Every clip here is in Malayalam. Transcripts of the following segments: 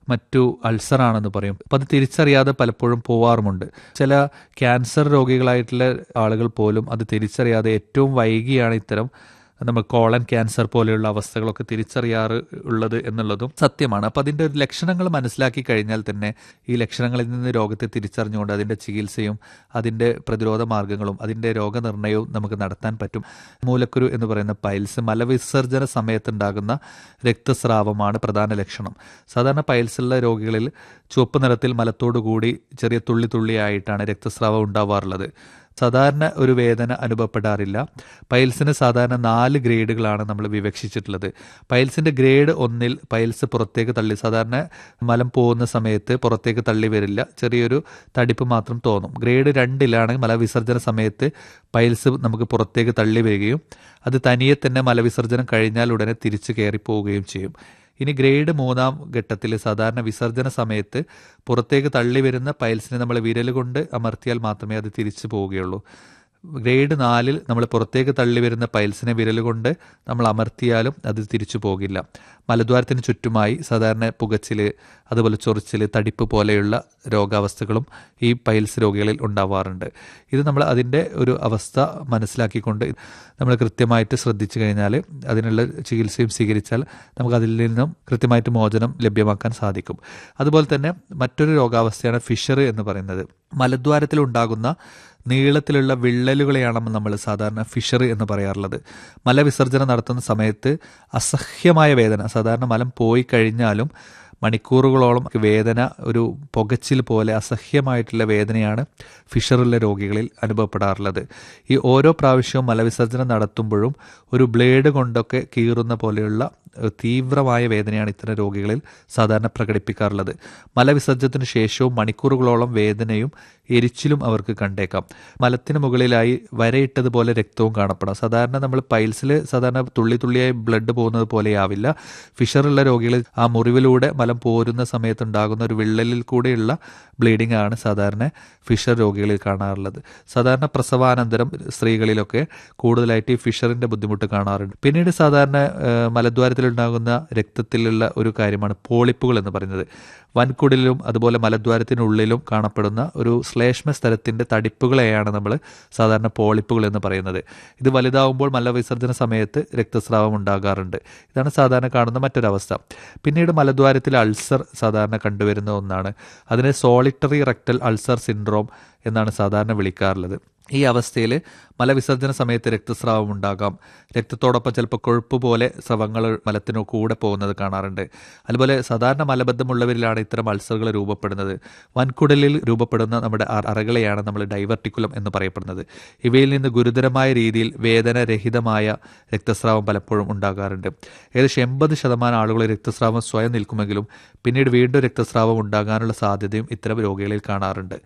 മറ്റു അൾസറാണെന്ന് പറയും അപ്പം അത് തിരിച്ചറിയാതെ പലപ്പോഴും പോവാറുമുണ്ട് ചില ക്യാൻസർ രോഗികളായിട്ടുള്ള ആളുകൾ പോലും അത് തിരിച്ചറിയാതെ ഏറ്റവും വൈകിയാണ് ഇത്തരം നമ്മൾ കോളൻ ക്യാൻസർ പോലെയുള്ള അവസ്ഥകളൊക്കെ തിരിച്ചറിയാറ് ഉള്ളത് എന്നുള്ളതും സത്യമാണ് അപ്പം അതിൻ്റെ ഒരു ലക്ഷണങ്ങൾ മനസ്സിലാക്കി കഴിഞ്ഞാൽ തന്നെ ഈ ലക്ഷണങ്ങളിൽ നിന്ന് രോഗത്തെ തിരിച്ചറിഞ്ഞുകൊണ്ട് അതിൻ്റെ ചികിത്സയും അതിൻ്റെ പ്രതിരോധ മാർഗങ്ങളും അതിൻ്റെ രോഗനിർണയവും നമുക്ക് നടത്താൻ പറ്റും മൂലക്കുരു എന്ന് പറയുന്ന പൈൽസ് മലവിസർജന സമയത്തുണ്ടാകുന്ന രക്തസ്രാവമാണ് പ്രധാന ലക്ഷണം സാധാരണ പൈൽസുള്ള രോഗികളിൽ ചുവപ്പ് നിറത്തിൽ മലത്തോടു കൂടി ചെറിയ തുള്ളി തുള്ളിയായിട്ടാണ് രക്തസ്രാവം ഉണ്ടാവാറുള്ളത് സാധാരണ ഒരു വേദന അനുഭവപ്പെടാറില്ല പൈൽസിന് സാധാരണ നാല് ഗ്രേഡുകളാണ് നമ്മൾ വിവക്ഷിച്ചിട്ടുള്ളത് പൈൽസിന്റെ ഗ്രേഡ് ഒന്നിൽ പൈൽസ് പുറത്തേക്ക് തള്ളി സാധാരണ മലം പോകുന്ന സമയത്ത് പുറത്തേക്ക് തള്ളി വരില്ല ചെറിയൊരു തടിപ്പ് മാത്രം തോന്നും ഗ്രേഡ് രണ്ടിലാണ് മലവിസർജന സമയത്ത് പൈൽസ് നമുക്ക് പുറത്തേക്ക് തള്ളി വരികയും അത് തനിയെ തന്നെ മലവിസർജനം കഴിഞ്ഞാൽ ഉടനെ തിരിച്ചു കയറി പോവുകയും ചെയ്യും ഇനി ഗ്രേഡ് മൂന്നാം ഘട്ടത്തിൽ സാധാരണ വിസർജന സമയത്ത് പുറത്തേക്ക് തള്ളി വരുന്ന പൈൽസിനെ നമ്മൾ വിരൽ കൊണ്ട് അമർത്തിയാൽ മാത്രമേ അത് തിരിച്ചു പോവുകയുള്ളൂ ഗ്രേഡ് നാലിൽ നമ്മൾ പുറത്തേക്ക് തള്ളി വരുന്ന പൈൽസിനെ വിരൽ കൊണ്ട് നമ്മൾ അമർത്തിയാലും അത് തിരിച്ചു പോകില്ല മലദ്വാരത്തിന് ചുറ്റുമായി സാധാരണ പുകച്ചിൽ അതുപോലെ ചൊറിച്ചിൽ തടിപ്പ് പോലെയുള്ള രോഗാവസ്ഥകളും ഈ പൈൽസ് രോഗികളിൽ ഉണ്ടാവാറുണ്ട് ഇത് നമ്മൾ അതിൻ്റെ ഒരു അവസ്ഥ മനസ്സിലാക്കിക്കൊണ്ട് നമ്മൾ കൃത്യമായിട്ട് ശ്രദ്ധിച്ചു കഴിഞ്ഞാൽ അതിനുള്ള ചികിത്സയും സ്വീകരിച്ചാൽ നമുക്ക് അതിൽ നിന്നും കൃത്യമായിട്ട് മോചനം ലഭ്യമാക്കാൻ സാധിക്കും അതുപോലെ തന്നെ മറ്റൊരു രോഗാവസ്ഥയാണ് ഫിഷർ എന്ന് പറയുന്നത് മലദ്വാരത്തിൽ ഉണ്ടാകുന്ന നീളത്തിലുള്ള വിള്ളലുകളെയാണ് നമ്മൾ സാധാരണ ഫിഷർ എന്ന് പറയാറുള്ളത് മലവിസർജനം നടത്തുന്ന സമയത്ത് അസഹ്യമായ വേദന സാധാരണ മലം പോയി കഴിഞ്ഞാലും മണിക്കൂറുകളോളം വേദന ഒരു പുകച്ചിൽ പോലെ അസഹ്യമായിട്ടുള്ള വേദനയാണ് ഫിഷറുള്ള രോഗികളിൽ അനുഭവപ്പെടാറുള്ളത് ഈ ഓരോ പ്രാവശ്യവും മലവിസർജനം നടത്തുമ്പോഴും ഒരു ബ്ലേഡ് കൊണ്ടൊക്കെ കീറുന്ന പോലെയുള്ള തീവ്രമായ വേദനയാണ് ഇത്തരം രോഗികളിൽ സാധാരണ പ്രകടിപ്പിക്കാറുള്ളത് മലവിസർജനത്തിന് ശേഷവും മണിക്കൂറുകളോളം വേദനയും എരിച്ചിലും അവർക്ക് കണ്ടേക്കാം മലത്തിന് മുകളിലായി വരയിട്ടതുപോലെ രക്തവും കാണപ്പെടാം സാധാരണ നമ്മൾ പൈൽസിൽ സാധാരണ തുള്ളി തുള്ളിയായി ബ്ലഡ് പോകുന്നത് പോലെയാവില്ല ഫിഷറുള്ള രോഗികൾ ആ മുറിവിലൂടെ മലം പോരുന്ന സമയത്തുണ്ടാകുന്ന ഒരു വിള്ളലിൽ കൂടെയുള്ള ബ്ലീഡിംഗ് ആണ് സാധാരണ ഫിഷർ രോഗികളിൽ കാണാറുള്ളത് സാധാരണ പ്രസവാനന്തരം സ്ത്രീകളിലൊക്കെ കൂടുതലായിട്ട് ഈ ഫിഷറിന്റെ ബുദ്ധിമുട്ട് കാണാറുണ്ട് പിന്നീട് സാധാരണ മലദ്വാരത്തിലുണ്ടാകുന്ന രക്തത്തിലുള്ള ഒരു കാര്യമാണ് പോളിപ്പുകൾ എന്ന് പറയുന്നത് വൻകുടലിലും അതുപോലെ മലദ്വാരത്തിനുള്ളിലും കാണപ്പെടുന്ന ഒരു ശ്ലേഷ്മ സ്ഥലത്തിന്റെ തടിപ്പുകളെയാണ് നമ്മൾ സാധാരണ പോളിപ്പുകൾ എന്ന് പറയുന്നത് ഇത് വലുതാവുമ്പോൾ മലവിസർജന സമയത്ത് രക്തസ്രാവം ഉണ്ടാകാറുണ്ട് ഇതാണ് സാധാരണ കാണുന്ന മറ്റൊരവസ്ഥ പിന്നീട് മലദ്വാരത്തിൽ അൾസർ സാധാരണ കണ്ടുവരുന്ന ഒന്നാണ് അതിനെ സോളിറ്ററി റെക്ടൽ അൾസർ സിൻഡ്രോം എന്നാണ് സാധാരണ വിളിക്കാറുള്ളത് ഈ അവസ്ഥയിൽ മലവിസർജന സമയത്ത് രക്തസ്രാവം ഉണ്ടാകാം രക്തത്തോടൊപ്പം ചിലപ്പോൾ കൊഴുപ്പ് പോലെ സ്രവങ്ങൾ മലത്തിനു കൂടെ പോകുന്നത് കാണാറുണ്ട് അതുപോലെ സാധാരണ മലബദ്ധമുള്ളവരിലാണ് ഇത്തരം അൾസറുകൾ രൂപപ്പെടുന്നത് വൻകുടലിൽ രൂപപ്പെടുന്ന നമ്മുടെ അറകളെയാണ് നമ്മൾ ഡൈവർട്ടിക്കുലം എന്ന് പറയപ്പെടുന്നത് ഇവയിൽ നിന്ന് ഗുരുതരമായ രീതിയിൽ വേദനരഹിതമായ രക്തസ്രാവം പലപ്പോഴും ഉണ്ടാകാറുണ്ട് ഏകദേശം എൺപത് ശതമാനം ആളുകൾ രക്തസ്രാവം സ്വയം നിൽക്കുമെങ്കിലും പിന്നീട് വീണ്ടും രക്തസ്രാവം ഉണ്ടാകാനുള്ള സാധ്യതയും ഇത്തരം രോഗികളിൽ കാണാറുണ്ട്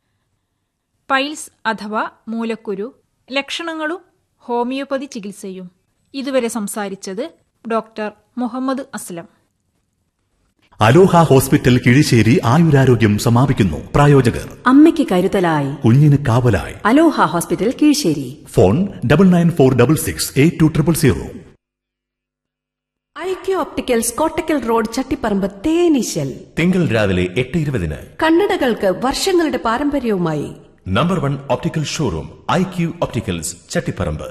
പൈൽസ് അഥവാ മൂലക്കുരു ലക്ഷണങ്ങളും ഹോമിയോപ്പതി ചികിത്സയും ഇതുവരെ സംസാരിച്ചത് doctor Muhammad Aslam Aloha hospital Kizhisseri ആയുരാരോഗ്യം സമാപിക്കുന്നു പ്രായോജകർ അമ്മയ്ക്ക് കരുതലായി കുഞ്ഞിന് കാവലായി Aloha hospital Kizhisseri phone double nine four double six eight two triple zero IQ opticals Kottakkal road Chattiparamba തേനീശൽ തിങ്കൾ രാവിലെ എട്ട് ഇരുപതിന് കണ്ണടകൾക്ക് വർഷങ്ങളുടെ പാരമ്പര്യവുമായി number one optical showroom I Q opticals Chattiparamba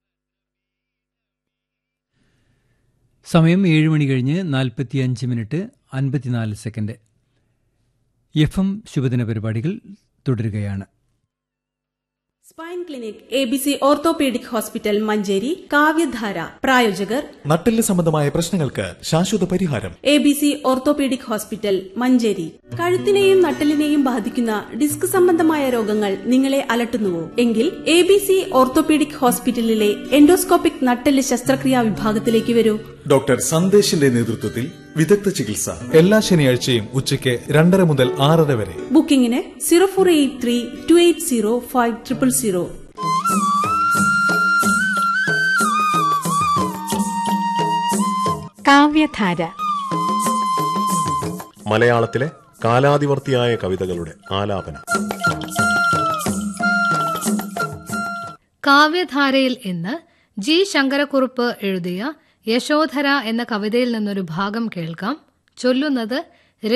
സമയം ഏഴ് മണി കഴിഞ്ഞ് നാൽപ്പത്തിയഞ്ച് മിനിറ്റ് അൻപത്തിനാല് സെക്കൻഡ് എഫ് എം ശുഭദിന പരിപാടികൾ തുടരുകയാണ് spine clinic A B C orthopaedic hospital Manjeri Kavyadhara പ്രായോജകർ നട്ടെല്ല് സംബന്ധമായ പ്രശ്നങ്ങൾക്ക് ശാശ്വത പരിഹാരം A B C orthopaedic hospital Manjeri കഴുത്തിനെയും നട്ടെല്ലിനെയും ബാധിക്കുന്ന ഡിസ്ക് സംബന്ധമായ രോഗങ്ങൾ നിങ്ങളെ അലട്ടുന്നുവോ എങ്കിൽ എ ബി സി ഓർത്തോപീഡിക് ഹോസ്പിറ്റലിലെ എൻഡോസ്കോപ്പിക് നട്ടെല്ല് ശസ്ത്രക്രിയാ വിഭാഗത്തിലേക്ക് വരൂ ഡോക്ടർ സന്ദേശിന്റെ നേതൃത്വത്തിൽ വിദഗ്ധ ചികിത്സ എല്ലാ ശനിയാഴ്ചയും ഉച്ചയ്ക്ക് രണ്ടര മുതൽ ആറര വരെ ബുക്കിംഗിന് zero four eight three two eight zero five triple zero Kavyadhara മലയാളത്തിലെ കാലാതിവർത്തിയായ കവിതകളുടെ ആലാപനം കാവ്യധാരയിൽ ഇന്ന് ജി ശങ്കരക്കുറുപ്പ് എഴുതിയ യശോധര എന്ന കവിതയിൽ നിന്നൊരു ഭാഗം കേൾക്കാം ചൊല്ലുന്നത്